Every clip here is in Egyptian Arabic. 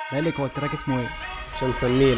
مالك هو التراك اسمه ايه؟ مش هنسميه لا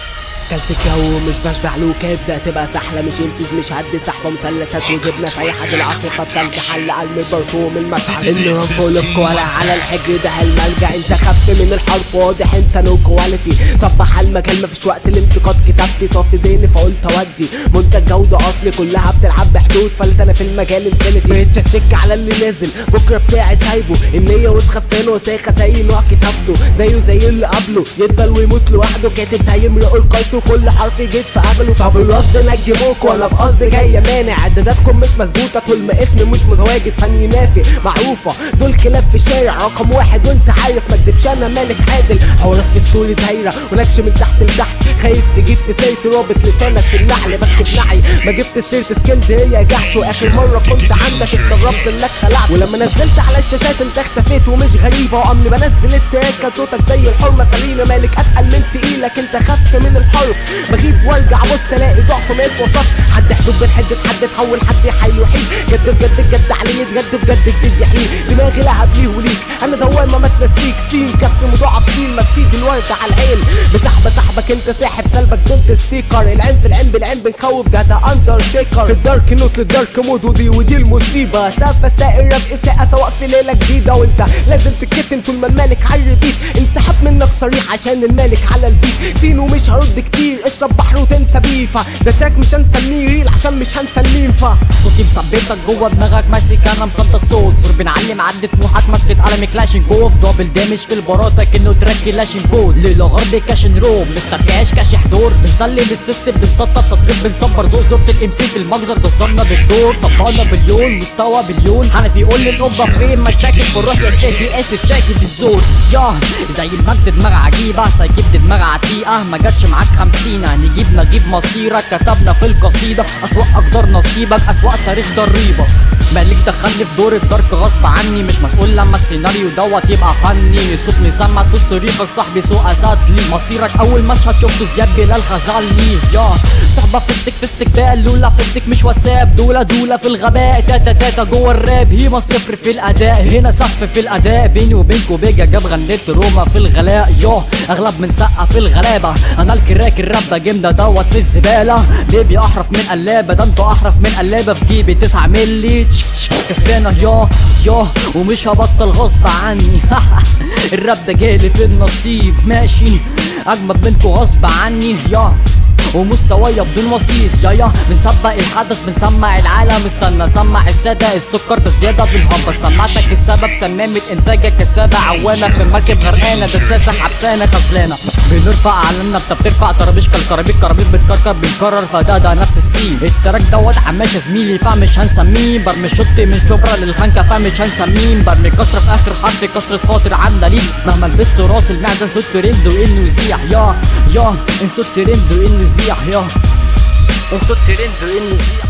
كلت الجو مش بشبع له كبده تبقى سحله مش يمسس مش هد سحبه مثلثات وجبنه سايحه العاصفه تلج حل قلب برطوم المشعل النيران فوق الكولا على الحجر ده الملجا انت خف من الحرف واضح انت نو كواليتي صبح على المجال مفيش وقت الانتقاد كتابتي صافي ذهني فقلت اودي منتج جوده اصلي كلها بتلعب بحدود فلت انا في المجال انفينيتي بقيت اتشك على اللي نازل بكره بتاعي سايبه النيه وسخه فين وساخه زي نوع كتابته زيه زي اللي قبله يفضل ويموت لوحده كاتب زي امرؤ القيس وكل حرف يجيب في قبله طب القصد نجموك ولا بقصد جاي مانع عداداتكم مش مظبوطه طول ما اسمي مش متواجد فني نافي معروفه دول كلاب في الشارع رقم واحد وانت عارف ما تكدبش انا مالك عادل حوارات في ستوري دايره ونكش من تحت لتحت خايف تجيب في سيرتي رابط لسانك في النحل بكتب نعي ما جبت سيره اسكندريه جحش واخر مره كنت عندك استغربت انك خلعت ولما نزلت على الشاشات انت اختفيت ومش غريبه وقبل ما انزل التراك كان صوتك زي الحرمه سليمه مالك اتقل من تقيلك انت خف من الحرف بغيب وارجع بص الاقي ضعف ما يتوصفش حد حدود بين حد حد تحول حد يحيي وحيد جد بجد جد عليه جد بجد جديد يحيي دماغي لهب ليه وليك انا دوامه ما تنسيك سين كسر مضاعف فيل مكفيد الورد على العين بسحبه سحبك انت ساحب سلبك دونت ستيكر العين في العين بالعين بنخوف ده ده اندرتيكر في الدارك نوت للدارك مود ودي ودي المصيبه سافه سائر راب اساءه سواء في ليله جديده وانت لازم تتكتم طول ما المالك على البيت انسحب منك صريح عشان المالك على البيت سين ومش هرد كتير اشرب بحر وتنسى بيفا ده تراك مش هنسميه ريل عشان مش هنسميه ينفع صوتي مثبتك جوه دماغك ماسك انا مصدى الصوت صور بنعلم عدة طموحك ماسكة قلم كلاشين كوف دبل دامج في البراطة كأنه تراك كلاشين كود ليلة غرب كاشن روم مستر كاش كاش حضور بنسلم السيستم بنسطب سطرين بنصبر ذوق زورة الام سي في المجزر كسرنا بالدور طبقنا بليون مستوى بليون حنفي يقول لي القبة فين مشاكل في الروح يا تشاكي اسف شاكي في الزور ياه زي المجد دماغ عجيبة سيجيب دماغ عتيقة ما جاتش معاك خمسينة نجيب نجيب مصيرك كتبنا في القصيدة أسوأ أقدار نصيبك أسوأ تاريخ ضريبة مالك دخلني في دور الدارك غصب عني مش مسؤول لما السيناريو دوت يبقى فني صوت مسمع صوت صريخك صاحبي سوق اسد لي مصيرك اول مشهد شفته زياد بلال خزعلني يا صحبة فيستك فيستك بقى لولا فيستك مش واتساب دولة دولة في الغباء تاتا تاتا جوه الراب هيما صفر في الاداء هنا سقف في الاداء بيني وبينكو بيجا جاب غنيت روما في الغلاء يا اغلب من سقة في الغلابة انا الكراك الراب ده جمدة دوت في الزبالة بيبي احرف من قلابة ده انتوا احرف من قلابة في جيبي 9 ملي تش- تش- كسبانة يا يا ومش هبطل غصب عني الراب ده جالي في النصيب ماشي اجمد منكو غصب عني يا ومستوايا بدون وسيط جاية بنسبق الحدث بنسمع العالم استنى سمع السادة السكر ده زيادة بالهبة سمعتك السبب سمامة انتاجك السادة عوامة في المركب غرقانة دساسة حبسانة خزلانة بنرفع اعلاننا انت بترفع طرابيش كالكرابيك كرابيك بتكركر بنكرر فده ده نفس السين التراك دوت عماش يا زميلي فمش هنسميه برمي شط من شبرا للخنكة فمش هنسميه برمي كسرة في اخر حرف كسرة خاطر عاملة ليه مهما لبست راس المعدن صوت ترند وانه يزيح يا يا ان صوت ترند وانه يزيح يا ان صوت ترند وانه يزيح